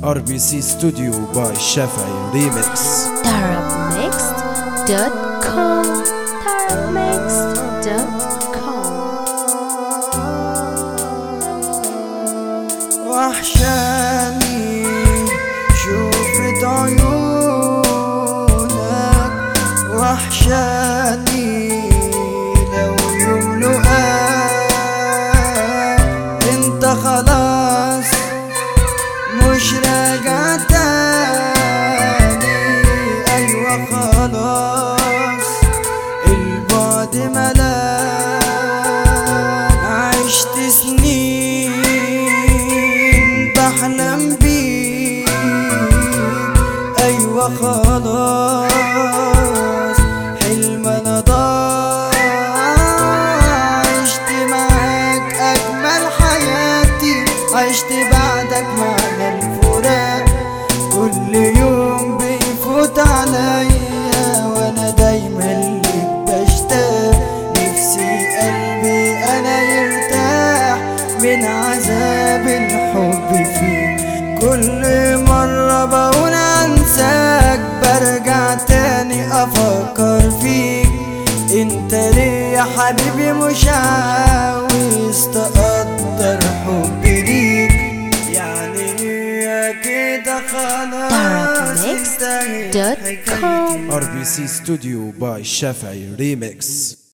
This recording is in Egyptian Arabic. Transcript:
ار بي سي ستوديو باي شافعي ريميكس tarabmixed.com tarabmixed.com وحشاني شوفت عيونك وحشاني لو يوم لقاك انت خلاص مش راجع تاني ايوه خلاص البعد ملاك عشت سنين بحلم بيك ايوه خلاص حلم انا ضاع عشت معاك اجمل حياتي عشت بعدك معنى الفراق كل يوم بيفوت عليا وانا دايما ليك بشتاق نفسي قلبي انا يرتاح من عذاب الحب فيك كل مرة بقول انساك برجع تاني افكر فيك انت ليه يا حبيبي مش عاوز تقدر حبي ليك يعني هي كده خلاص انتهت tarabmixed.com ار بي سي ستوديو باي شافعي ريميكس